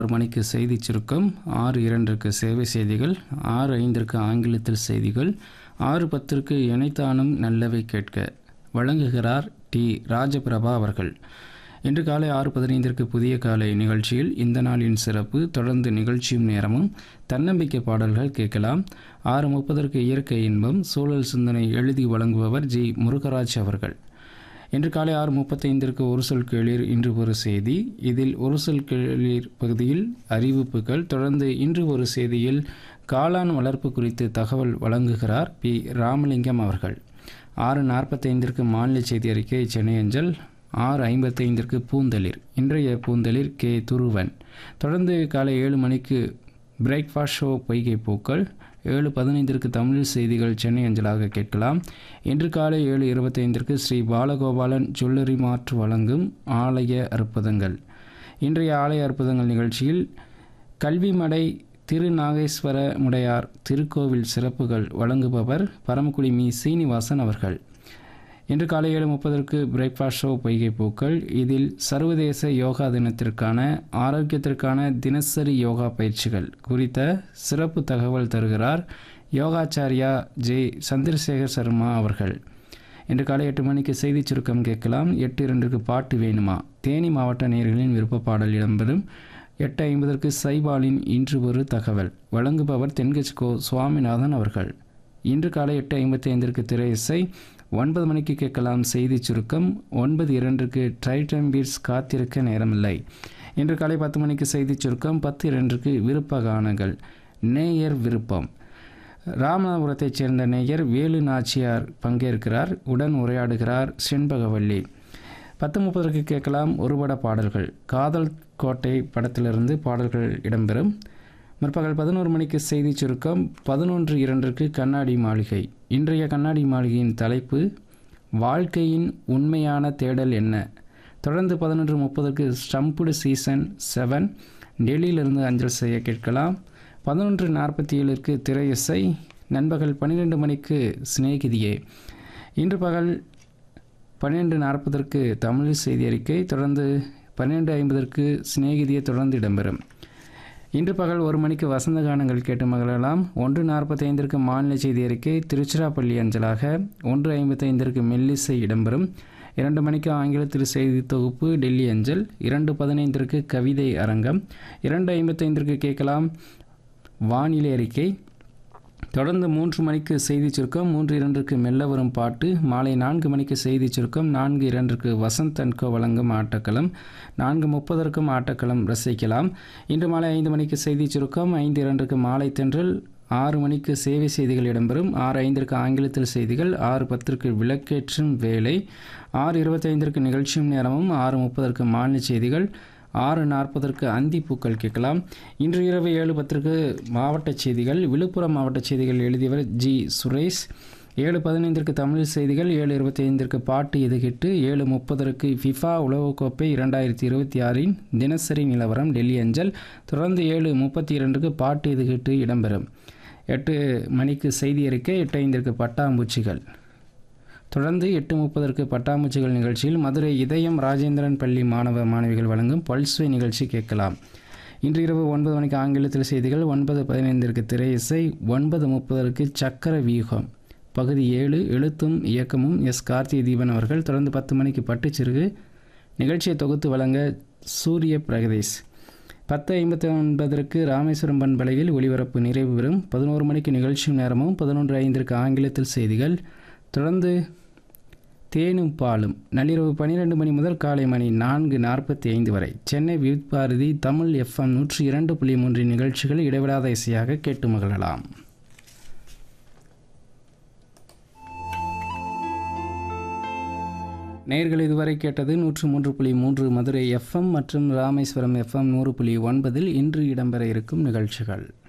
ஆறு மணிக்கு செய்தி சுருக்கம் ஆறு இரண்டிற்கு சேவை செய்திகள் ஆறு ஐந்திற்கு ஆங்கிலத்தில் செய்திகள் ஆறு பத்திற்கு இணைத்தானும் நல்லவை கேட்க வழங்குகிறார் டி ராஜபிரபா அவர்கள் இன்று காலை ஆறு பதினைந்திற்கு புதிய காலை நிகழ்ச்சியில் இந்த நாளின் சிறப்பு தொடர்ந்து நிகழ்ச்சியும் நேரமும் தன்னம்பிக்கை பாடல்கள் கேட்கலாம் ஆறு முப்பதற்கு இயற்கை இன்பம் சூழல் சிந்தனை எழுதி வழங்குபவர் ஜி முருகராஜ் அவர்கள் இன்று காலை ஆறு முப்பத்தைந்திற்கு ஒரு சொல் கேளீர் இன்று ஒரு செய்தி இதில் ஒரு சொல் கேளீர் பகுதியில் அறிவிப்புகள் தொடர்ந்து இன்று ஒரு செய்தியில் காளான் வளர்ப்பு குறித்து தகவல் வழங்குகிறார் பி ராமலிங்கம் அவர்கள் ஆறு நாற்பத்தைந்திற்கு மாநில செய்தி அறிக்கை சென்னை அஞ்சல் ஆறு ஐம்பத்தைந்திற்கு பூந்தளிர் இன்றைய பூந்தளிர் கே துருவன் தொடர்ந்து காலை ஏழு மணிக்கு பிரேக்ஃபாஸ்ட் ஷோ பொய்கை பூக்கள் ஏழு பதினைந்திற்கு தமிழ் செய்திகள் சென்னை அஞ்சலாக கேட்கலாம் இன்று காலை ஏழு இருபத்தைந்திற்கு ஸ்ரீ பாலகோபாலன் ஜுவல்லரி மாற்று வழங்கும் ஆலய அற்புதங்கள் இன்றைய ஆலய அற்புதங்கள் நிகழ்ச்சியில் கல்விமடை திருநாகேஸ்வர முடையார் திருக்கோவில் சிறப்புகள் வழங்குபவர் பரமக்குடி மீ சீனிவாசன் அவர்கள் இன்று காலை ஏழு முப்பதற்கு பிரேக்ஃபாஸ்ட் ஷோ பொய்கை பூக்கள் இதில் சர்வதேச யோகா தினத்திற்கான ஆரோக்கியத்திற்கான தினசரி யோகா பயிற்சிகள் குறித்த சிறப்பு தகவல் தருகிறார் யோகாச்சாரியா ஜே சந்திரசேகர் சர்மா அவர்கள் இன்று காலை எட்டு மணிக்கு செய்திச் சுருக்கம் கேட்கலாம் எட்டு இரண்டுக்கு பாட்டு வேணுமா தேனி மாவட்ட நேயர்களின் விருப்ப பாடல் இடம்பெறும் எட்டு ஐம்பதற்கு சைபாலின் இன்று ஒரு தகவல் வழங்குபவர் தென்கட்சி கோ சுவாமிநாதன் அவர்கள் இன்று காலை எட்டு ஐம்பத்தி ஐந்திற்கு திரை இசை ஒன்பது மணிக்கு கேட்கலாம் செய்தி சுருக்கம் ஒன்பது இரண்டுக்கு ட்ரைட்டம் பீட்ஸ் காத்திருக்க நேரமில்லை இன்று காலை பத்து மணிக்கு செய்தி சுருக்கம் பத்து இரண்டுக்கு விருப்ப கானங்கள் நேயர் விருப்பம் ராமநாதபுரத்தைச் சேர்ந்த நேயர் வேலு நாச்சியார் பங்கேற்கிறார் உடன் உரையாடுகிறார் செண்பகவல்லி பத்து முப்பதற்கு கேட்கலாம் ஒருபட பாடல்கள் காதல் கோட்டை படத்திலிருந்து பாடல்கள் இடம்பெறும் முற்பகல் பதினோரு மணிக்கு செய்தி சுருக்கம் பதினொன்று இரண்டிற்கு கண்ணாடி மாளிகை இன்றைய கண்ணாடி மாளிகையின் தலைப்பு வாழ்க்கையின் உண்மையான தேடல் என்ன தொடர்ந்து பதினொன்று முப்பதுக்கு ஸ்டம்புடு சீசன் செவன் டெல்லியிலிருந்து அஞ்சல் செய்ய கேட்கலாம் பதினொன்று நாற்பத்தி ஏழுக்கு திரை இசை நண்பகல் பன்னிரெண்டு மணிக்கு சிநேகிதியே இன்று பகல் பன்னிரெண்டு நாற்பதற்கு தமிழ் செய்தி அறிக்கை தொடர்ந்து பன்னிரெண்டு ஐம்பதற்கு சிநேகிதியை தொடர்ந்து இடம்பெறும் இன்று பகல் ஒரு மணிக்கு வசந்த கானங்கள் கேட்டு மகிழலாம் ஒன்று நாற்பத்தைந்திற்கு மாநில செய்தி அறிக்கை திருச்சிராப்பள்ளி அஞ்சலாக ஒன்று ஐம்பத்தைந்திற்கு மெல்லிசை இடம்பெறும் இரண்டு மணிக்கு ஆங்கிலத்தில் செய்தி தொகுப்பு டெல்லி அஞ்சல் இரண்டு பதினைந்திற்கு கவிதை அரங்கம் இரண்டு ஐம்பத்தைந்திற்கு கேட்கலாம் வானிலை அறிக்கை தொடர்ந்து மூன்று மணிக்கு செய்தி சுருக்கம் மூன்று இரண்டுக்கு மெல்ல வரும் பாட்டு மாலை நான்கு மணிக்கு செய்தி சுருக்கம் நான்கு இரண்டுக்கு வசந்த் அன்கோ வழங்கும் ஆட்டக்களம் நான்கு முப்பதற்கும் ஆட்டக்களம் ரசிக்கலாம் இன்று மாலை ஐந்து மணிக்கு செய்தி சுருக்கம் ஐந்து இரண்டுக்கு மாலை தென்றல் ஆறு மணிக்கு சேவை செய்திகள் இடம்பெறும் ஆறு ஐந்திற்கு ஆங்கிலத்தில் செய்திகள் ஆறு பத்திற்கு விளக்கேற்றும் வேலை ஆறு இருபத்தைந்திற்கு நிகழ்ச்சியும் நேரமும் ஆறு முப்பதற்கு மாநில செய்திகள் ஆறு நாற்பதற்கு அந்தி பூக்கள் கேட்கலாம் இன்று இரவு ஏழு பத்திற்கு மாவட்ட செய்திகள் விழுப்புரம் மாவட்ட செய்திகள் எழுதியவர் ஜி சுரேஷ் ஏழு பதினைந்திற்கு தமிழ் செய்திகள் ஏழு இருபத்தி ஐந்திற்கு பாட்டு எதுகிட்டு ஏழு முப்பதற்கு ஃபிஃபா உலகக்கோப்பை இரண்டாயிரத்தி இருபத்தி ஆறின் தினசரி நிலவரம் டெல்லி அஞ்சல் தொடர்ந்து ஏழு முப்பத்தி இரண்டுக்கு பாட்டு எதுகிட்டு இடம்பெறும் எட்டு மணிக்கு செய்தி அறிக்கை எட்டு ஐந்திற்கு பட்டாம்பூச்சிகள் தொடர்ந்து எட்டு முப்பதற்கு பட்டாம்பூச்சிகள் நிகழ்ச்சியில் மதுரை இதயம் ராஜேந்திரன் பள்ளி மாணவ மாணவிகள் வழங்கும் பல்ஸ்வே நிகழ்ச்சி கேட்கலாம் இன்று இரவு ஒன்பது மணிக்கு ஆங்கிலத்தில் செய்திகள் ஒன்பது பதினைந்திற்கு திரை இசை ஒன்பது முப்பதற்கு சக்கர வியூகம் பகுதி ஏழு எழுத்தும் இயக்கமும் எஸ் கார்த்திகை தீபன் அவர்கள் தொடர்ந்து பத்து மணிக்கு பட்டுச்சிறுகு நிகழ்ச்சியை தொகுத்து வழங்க சூரிய பிரகதேஷ் பத்து ஐம்பத்தி ஒன்பதற்கு ராமேஸ்வரம் பண்பலையில் ஒளிபரப்பு நிறைவு பெறும் பதினோரு மணிக்கு நிகழ்ச்சி நேரமும் பதினொன்று ஐந்திற்கு ஆங்கிலத்தில் செய்திகள் தொடர்ந்து தேனும் பாலும் நள்ளிரவு பன்னிரெண்டு மணி முதல் காலை மணி நான்கு நாற்பத்தி ஐந்து வரை சென்னை வித் பாரதி தமிழ் எஃப்எம் நூற்றி இரண்டு புள்ளி மூன்று நிகழ்ச்சிகள் இடைவிடாத இசையாக கேட்டு மகிழலாம் நேர்கள் இதுவரை கேட்டது நூற்று மூன்று புள்ளி மூன்று மதுரை எஃப்எம் மற்றும் ராமேஸ்வரம் எஃப்எம் நூறு புள்ளி ஒன்பதில் இன்று இடம்பெற இருக்கும் நிகழ்ச்சிகள்